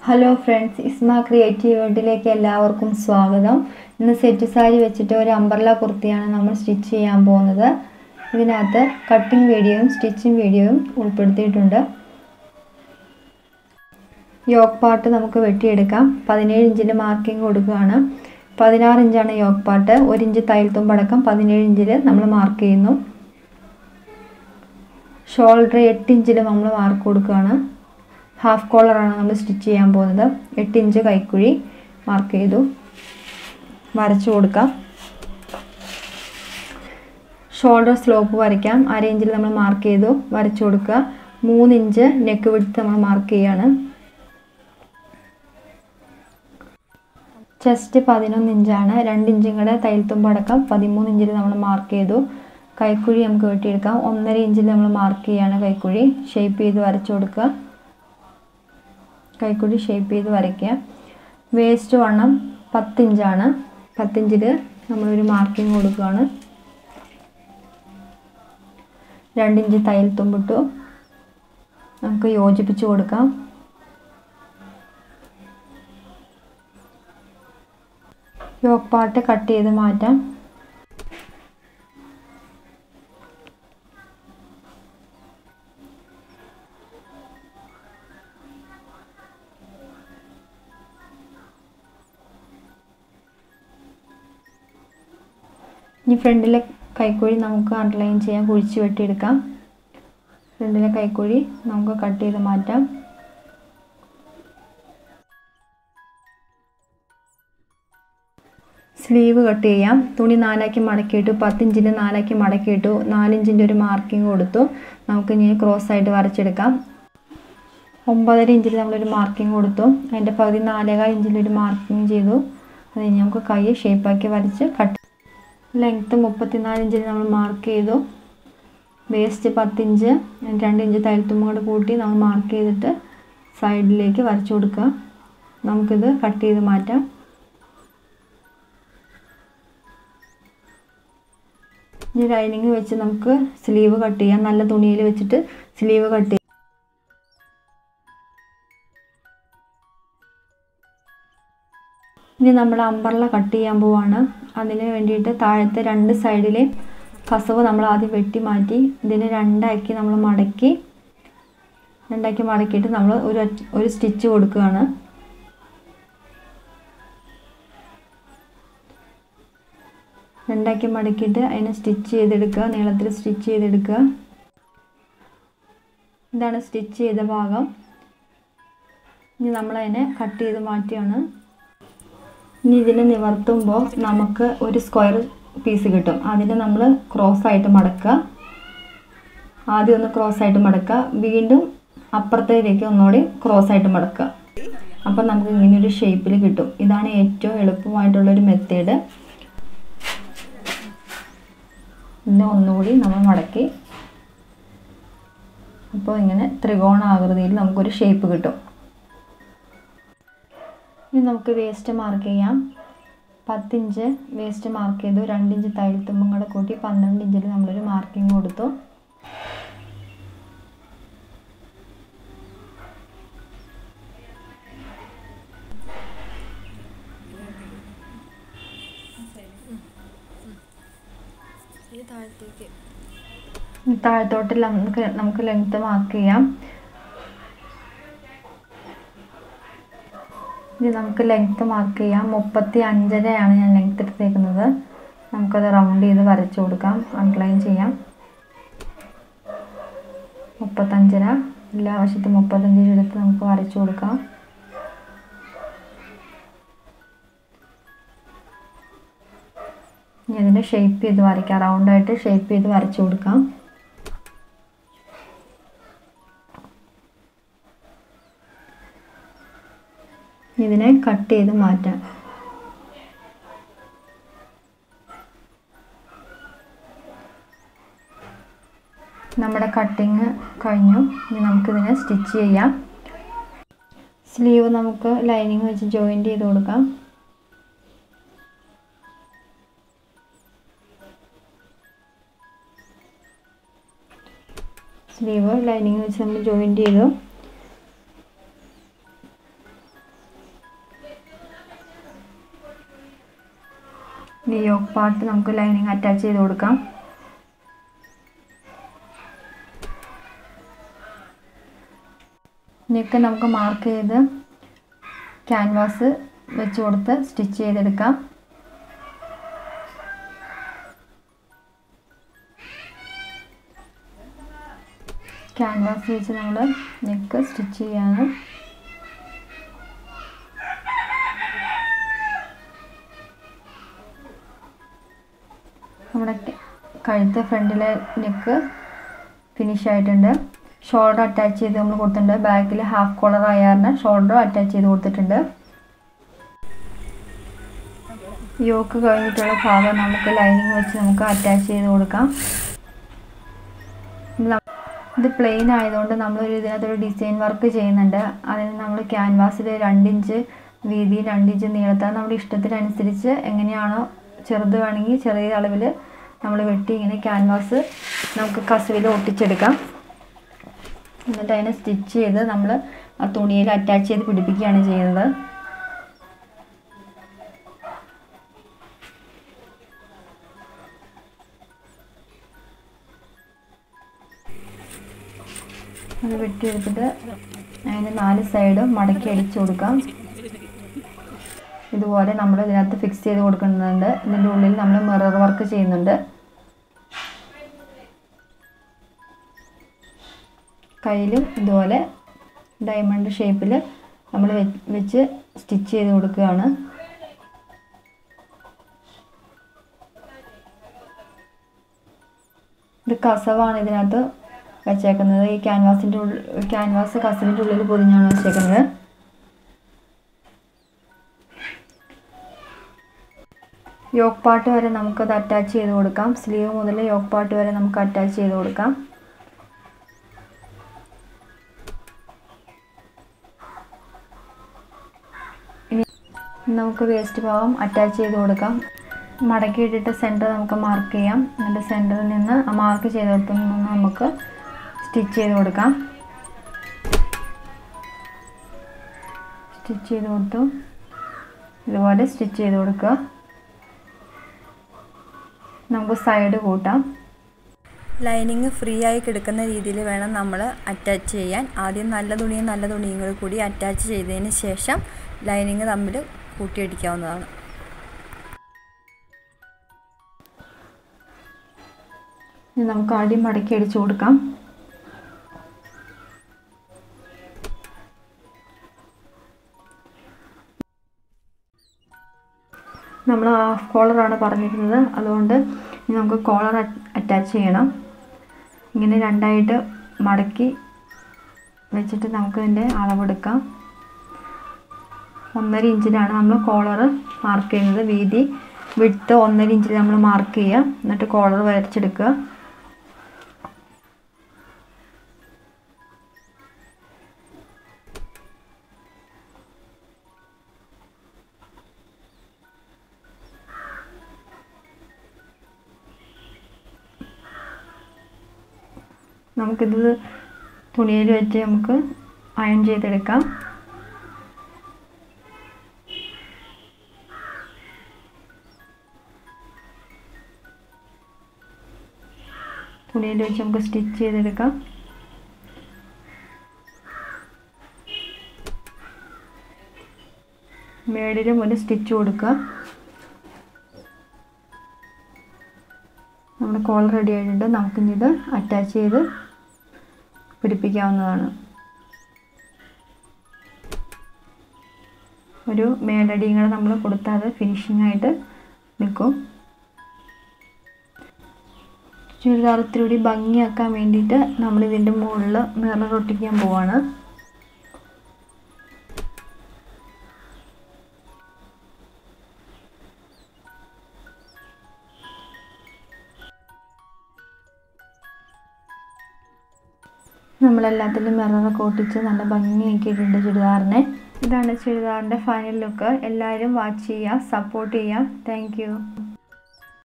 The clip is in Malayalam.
ഹലോ ഫ്രണ്ട്സ് ഇസ്മ ക്രിയേറ്റീവ് വേൾഡിലേക്ക് എല്ലാവർക്കും സ്വാഗതം ഇന്ന് സെറ്റ് സാരി വെച്ചിട്ട് ഒരു അമ്പർല കുർത്തിയാണ് നമ്മൾ സ്റ്റിച്ച് ചെയ്യാൻ പോകുന്നത് ഇതിനകത്ത് കട്ടിങ് വീഡിയോയും സ്റ്റിച്ചിങ് വീഡിയോയും ഉൾപ്പെടുത്തിയിട്ടുണ്ട് യോഗ് പാർട്ട് നമുക്ക് വെട്ടിയെടുക്കാം പതിനേഴ് ഇഞ്ചിൽ മാർക്കിംഗ് കൊടുക്കുകയാണ് പതിനാറ് ഇഞ്ചാണ് യോഗ് പാർട്ട് ഒരു ഇഞ്ച് തയ്യൽ തുമ്പടക്കം പതിനേഴ് ഇഞ്ചിൽ നമ്മൾ മാർക്ക് ചെയ്യുന്നു ഷോൾഡർ എട്ട് ഇഞ്ചിൽ നമ്മൾ മാർക്ക് കൊടുക്കുകയാണ് ഹാഫ് കോളറാണ് നമ്മൾ സ്റ്റിച്ച് ചെയ്യാൻ പോകുന്നത് എട്ട് ഇഞ്ച് കൈക്കുഴി മാർക്ക് ചെയ്തു വരച്ചു കൊടുക്കാം ഷോൾഡർ സ്ലോപ്പ് വരയ്ക്കാം അര ഇഞ്ചിൽ നമ്മൾ മാർക്ക് ചെയ്തു വരച്ചു കൊടുക്കുക മൂന്ന് ഇഞ്ച് നെക്ക് വിടുത്ത് നമ്മൾ മാർക്ക് ചെയ്യാണ് ചെസ്റ്റ് പതിനൊന്ന് ഇഞ്ചാണ് രണ്ട് ഇഞ്ചും കൂടെ തയ്യൽത്തുമ്പടക്കം പതിമൂന്ന് ഇഞ്ചിൽ നമ്മൾ മാർക്ക് ചെയ്തു കൈക്കുഴി നമുക്ക് വെട്ടിയെടുക്കാം ഒന്നര ഇഞ്ചിൽ നമ്മൾ മാർക്ക് ചെയ്യാണ് കൈക്കുഴി ഷേപ്പ് ചെയ്ത് വരച്ചു കൊടുക്കുക കൈക്കുഴി ഷേപ്പ് ചെയ്ത് വരയ്ക്കുക വേസ്റ്റ് വണ്ണം പത്തിഞ്ചാണ് പത്തിഞ്ചിൽ നമ്മളൊരു മാർക്കിംഗ് കൊടുക്കുകയാണ് രണ്ടിഞ്ച് തയ്യൽ തുമ്പിട്ടു നമുക്ക് യോജിപ്പിച്ച് കൊടുക്കാം യോക്ക് പാർട്ട് കട്ട് ചെയ്ത് മാറ്റാം ഇനി ഫ്രണ്ടിലെ കൈക്കുഴി നമുക്ക് അണ്ടർലൈൻ ചെയ്യാൻ കുഴിച്ച് വെട്ടിയെടുക്കാം ഫ്രണ്ടിലെ കൈക്കുഴി നമുക്ക് കട്ട് ചെയ്ത് മാറ്റാം സ്ലീവ് കട്ട് ചെയ്യാം തുണി നാലാക്കി മടക്കിയിട്ടു പത്തിഞ്ചിൽ നാലാക്കി മടക്കിയിട്ടു നാലിഞ്ചിൻ്റെ ഒരു മാർക്കിംഗ് കൊടുത്തു നമുക്ക് ഇനി ക്രോസ് ആയിട്ട് വരച്ചെടുക്കാം ഒമ്പതര ഇഞ്ചിൽ നമ്മളൊരു മാർക്കിംഗ് കൊടുത്തു അതിൻ്റെ പകുതി നാലേകാൽ ഇഞ്ചിലൊരു മാർക്കിംഗ് ചെയ്തു അത് കഴിഞ്ഞ് നമുക്ക് കൈ ഷേപ്പാക്കി വരച്ച് കട്ട് ലെങ്ത്ത് മുപ്പത്തിനാല് ഇഞ്ചിൽ നമ്മൾ മാർക്ക് ചെയ്തു വേസ്റ്റ് പത്തിഞ്ച് രണ്ട് ഇഞ്ച് തയ്യൽത്തും കൂടെ കൂട്ടി നമ്മൾ മാർക്ക് ചെയ്തിട്ട് സൈഡിലേക്ക് വരച്ചു കൊടുക്കുക നമുക്കിത് കട്ട് ചെയ്ത് മാറ്റാം ഇനി ലൈനിങ് വെച്ച് നമുക്ക് സ്ലീവ് കട്ട് ചെയ്യാം നല്ല തുണിയിൽ വെച്ചിട്ട് സ്ലീവ് കട്ട് ചെയ്യാം ഇനി നമ്മൾ അമ്പർല കട്ട് ചെയ്യാൻ പോവാണ് അതിന് വേണ്ടിയിട്ട് താഴത്തെ രണ്ട് സൈഡിലെ കസവ് നമ്മൾ ആദ്യം വെട്ടി മാറ്റി ഇതിനെ രണ്ടാക്കി നമ്മൾ മടക്കി രണ്ടാക്കി മടക്കിയിട്ട് നമ്മൾ ഒരു ഒരു സ്റ്റിച്ച് കൊടുക്കുകയാണ് രണ്ടാക്കി മടക്കിയിട്ട് അതിനെ സ്റ്റിച്ച് ചെയ്തെടുക്കുക നീളത്തിൽ സ്റ്റിച്ച് ചെയ്തെടുക്കുക ഇതാണ് സ്റ്റിച്ച് ചെയ്ത ഭാഗം ഇനി നമ്മളതിനെ കട്ട് ചെയ്ത് മാറ്റിയാണ് ഇനി ഇതിനെ നിവർത്തുമ്പോൾ നമുക്ക് ഒരു സ്ക്വയർ പീസ് കിട്ടും അതിനെ നമ്മൾ ക്രോസ് ആയിട്ട് മടക്കുക ആദ്യം ഒന്ന് ക്രോസ് ആയിട്ട് മടക്കുക വീണ്ടും അപ്പുറത്തേക്ക് ഒന്നുകൂടി ക്രോസ് ആയിട്ട് മടക്കുക അപ്പം നമുക്ക് ഇങ്ങനെ ഒരു ഷേപ്പിൽ കിട്ടും ഇതാണ് ഏറ്റവും എളുപ്പമായിട്ടുള്ളൊരു മെത്തേഡ് പിന്നെ ഒന്നുകൂടി നമ്മൾ മടക്കി അപ്പോൾ ഇങ്ങനെ ത്രികോണാകൃതിയിൽ നമുക്കൊരു ഷേപ്പ് കിട്ടും ഇനി നമുക്ക് വേസ്റ്റ് മാർക്ക് ചെയ്യാം പത്തിഞ്ച് വേസ്റ്റ് മാർക്ക് ചെയ്തു രണ്ടിഞ്ച് തയ്യൽ തുമ്പും കൂടെ കൂട്ടി പന്ത്രണ്ട് ഇഞ്ചിൽ നമ്മളൊരു മാർക്കിംഗ് കൊടുത്തു താഴത്തോട്ട് നമുക്ക് നമുക്ക് ലെങ്ത്ത് മാർക്ക് ചെയ്യാം ഇനി നമുക്ക് ലെങ്ത്ത് മാർക്ക് ചെയ്യാം മുപ്പത്തി അഞ്ചരയാണ് ഞാൻ ലെങ്ത്ത് എടുത്തേക്കുന്നത് നമുക്കത് റൗണ്ട് ചെയ്ത് വരച്ചു കൊടുക്കാം അണ്ടർലൈൻ ചെയ്യാം മുപ്പത്തഞ്ചര എല്ലാ വശത്തും മുപ്പത്തഞ്ചര എടുത്ത് നമുക്ക് വരച്ചു കൊടുക്കാം ഇനി അതിനെ ഷേപ്പ് ചെയ്ത് വരയ്ക്കാം റൗണ്ടായിട്ട് ഷേപ്പ് ചെയ്ത് വരച്ചു കൊടുക്കാം ഇതിനെ കട്ട് ചെയ്ത് മാറ്റാം നമ്മുടെ കട്ടിങ് കഴിഞ്ഞു ഇനി നമുക്കിതിനെ സ്റ്റിച്ച് ചെയ്യാം സ്ലീവ് നമുക്ക് ലൈനിങ് വെച്ച് ജോയിൻറ്റ് ചെയ്ത് കൊടുക്കാം സ്ലീവ് ലൈനിങ് വെച്ച് നമ്മൾ ജോയിൻറ്റ് ചെയ്തു ഈ യോക്ക് പാർട്ട് നമുക്ക് ലൈനിങ് അറ്റാച്ച് ചെയ്ത് കൊടുക്കാം നെക്ക് നമുക്ക് മാർക്ക് ചെയ്ത് ക്യാൻവാസ് വെച്ച് കൊടുത്ത് സ്റ്റിച്ച് ചെയ്തെടുക്കാം ക്യാൻവാസ് വെച്ച് നമ്മൾ നെക്ക് സ്റ്റിച്ച് ചെയ്യാണ് നമ്മുടെ കഴുത്ത് ഫ്രണ്ടിലെ നെക്ക് ഫിനിഷ് ആയിട്ടുണ്ട് ഷോൾഡർ അറ്റാച്ച് ചെയ്ത് നമ്മൾ കൊടുത്തിട്ടുണ്ട് ബാക്കിൽ ഹാഫ് കോളർ ആയാറിന് ഷോൾഡർ അറ്റാച്ച് ചെയ്ത് കൊടുത്തിട്ടുണ്ട് യോക്ക് കഴിഞ്ഞിട്ടുള്ള ഭാഗം നമുക്ക് ലൈനിങ് വെച്ച് നമുക്ക് അറ്റാച്ച് ചെയ്ത് കൊടുക്കാം ഇത് പ്ലെയിൻ ആയതുകൊണ്ട് നമ്മൾ ഒരു ഇതിനകത്തൊരു ഡിസൈൻ വർക്ക് ചെയ്യുന്നുണ്ട് അതിന് നമ്മൾ ക്യാൻവാസിൽ രണ്ടിഞ്ച് വീതി രണ്ടിഞ്ച് നീളത്താൽ നമ്മുടെ ഇഷ്ടത്തിനനുസരിച്ച് എങ്ങനെയാണോ ചെറുത് വേണമെങ്കിൽ ചെറിയ അളവിൽ നമ്മൾ വെട്ടി ഇങ്ങനെ ക്യാൻവാസ് നമുക്ക് കസവിൽ ഒട്ടിച്ചെടുക്കാം എന്നിട്ട് അതിനെ സ്റ്റിച്ച് ചെയ്ത് നമ്മൾ ആ തുണിയിൽ അറ്റാച്ച് ചെയ്ത് പിടിപ്പിക്കുകയാണ് ചെയ്യുന്നത് അത് വെട്ടിയെടുത്തിട്ട് അതിൻ്റെ നാല് സൈഡും മടക്കി അടിച്ചു കൊടുക്കാം ഇതുപോലെ നമ്മൾ ഇതിനകത്ത് ഫിക്സ് ചെയ്ത് കൊടുക്കുന്നുണ്ട് ഇതിൻ്റെ ഉള്ളിൽ നമ്മൾ മിറർ വർക്ക് ചെയ്യുന്നുണ്ട് കയ്യിലും ഇതുപോലെ ഡയമണ്ട് ഷേപ്പിൽ നമ്മൾ വെച്ച് സ്റ്റിച്ച് ചെയ്ത് കൊടുക്കുകയാണ് ഇത് കസവാണ് ഇതിനകത്ത് വെച്ചേക്കുന്നത് ഈ ക്യാൻവാസിൻ്റെ ഉള്ളിൽ ക്യാൻവാസ് കസവിൻ്റെ ഉള്ളിൽ പൊതിഞ്ഞാണ് വെച്ചേക്കുന്നത് യോക്ക് പാർട്ട് വരെ നമുക്കത് അറ്റാച്ച് ചെയ്ത് കൊടുക്കാം സ്ലീവ് മുതൽ യോക്ക് പാർട്ട് വരെ നമുക്ക് അറ്റാച്ച് ചെയ്ത് കൊടുക്കാം ഇനി നമുക്ക് വേസ്റ്റ് ഭാഗം അറ്റാച്ച് ചെയ്ത് കൊടുക്കാം മടക്കി ഇട്ടിട്ട് സെൻറ്റർ നമുക്ക് മാർക്ക് ചെയ്യാം എന്നിട്ട് സെൻറ്ററിൽ നിന്ന് ആ മാർക്ക് ചെയ്തിടത്തു നിന്ന് നമുക്ക് സ്റ്റിച്ച് ചെയ്ത് കൊടുക്കാം സ്റ്റിച്ച് ചെയ്ത് കൊടുത്തു ഇതുപോലെ സ്റ്റിച്ച് ചെയ്ത് കൊടുക്കുക നമുക്ക് സൈഡ് കൂട്ടാം ലൈനിങ് ഫ്രീ ആയി കിടക്കുന്ന രീതിയിൽ വേണം നമ്മൾ അറ്റാച്ച് ചെയ്യാൻ ആദ്യം നല്ല തുണിയും നല്ല തുണിയും കൂടി കൂടി അറ്റാച്ച് ചെയ്തതിന് ശേഷം ലൈനിങ് തമ്മിൽ കൂട്ടിയടിക്കാവുന്നതാണ് ഇനി നമുക്ക് അടി മടക്കി അടിച്ചു കൊടുക്കാം നമ്മൾ ഹാഫ് കോളറാണ് പറഞ്ഞിരുന്നത് അതുകൊണ്ട് ഇനി നമുക്ക് കോളർ അറ്റാച്ച് ചെയ്യണം ഇങ്ങനെ രണ്ടായിട്ട് മടക്കി വെച്ചിട്ട് നമുക്ക് ഇതിൻ്റെ അളവെടുക്കാം ഒന്നര ഇഞ്ചിലാണ് നമ്മൾ കോളർ മാർക്ക് ചെയ്യുന്നത് വീതി വിട്ട് ഒന്നര ഇഞ്ചിൽ നമ്മൾ മാർക്ക് ചെയ്യുക എന്നിട്ട് കോളർ വരച്ചെടുക്കുക നമുക്കിത് തുണിയിൽ വെച്ച് നമുക്ക് അയൺ ചെയ്തെടുക്കാം തുണിയിൽ വെച്ച് നമുക്ക് സ്റ്റിച്ച് ചെയ്തെടുക്കാം മേളിലും ഒരു സ്റ്റിച്ച് കൊടുക്കുക നമ്മുടെ കോളർ റെഡി ആയിട്ടുണ്ട് നമുക്കിനി ഇത് അറ്റാച്ച് ചെയ്ത് പിടിപ്പിക്കാവുന്നതാണ് ഒരു മേലടിയും കൂടെ നമ്മൾ കൊടുത്താൽ അത് ഫിനിഷിംഗ് ആയിട്ട് നിൽക്കും ചുരിദാർ ഇത്തിരി കൂടി ഭംഗിയാക്കാൻ വേണ്ടിയിട്ട് നമ്മൾ ഇതിൻ്റെ മുകളിൽ മിറർ ഒട്ടിക്കാൻ പോവാണ് നമ്മളെല്ലാത്തിലും മിററൊക്കെ ഒട്ടിച്ച് നല്ല ഭംഗിയാക്കിയിട്ടുണ്ട് ചുരിദാറിനെ ഇതാണ് ചുരിദാറിൻ്റെ ഫൈനൽ ലുക്ക് എല്ലാവരും വാച്ച് ചെയ്യുക സപ്പോർട്ട് ചെയ്യുക താങ്ക്